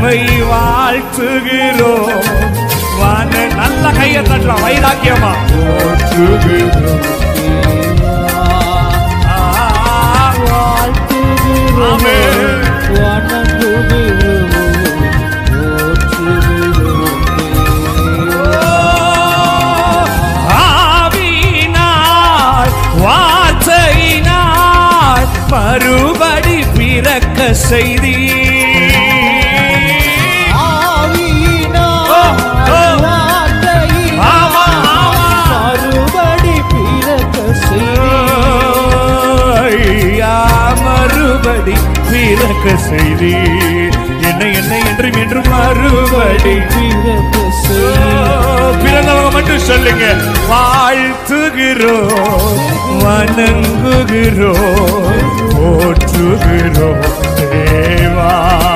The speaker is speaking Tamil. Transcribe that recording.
உம்மை வாழ்த்துகிறோம் வான நல்ல கையை தட்டலாம் வைராக்கியமா போற்றுகிறோம் ஆ, வாழ்த்துகிறோம் ஆமென். வணங்குகிறோம் போற்றுகிறோம் ஆவியினால் வார்த்தையினால் மறுபடி பிறக்க செய்தி ஆவியினால், ஓ, ஓ. வார்த்தையினால் ஆமா, ஆமா. மறுபடி பிறக்க ஐயா, மறுபடி பிறக்க செய்தி என்ன என்ன என்றும் என்றும் மறுபடி பிறக்க ஓ, பிறந்தவங்க மட்டும் சொல்லுங்க வாழ்த்துகிறோம் வணங்குகிறோம் போற்றுகிறோம் தேவா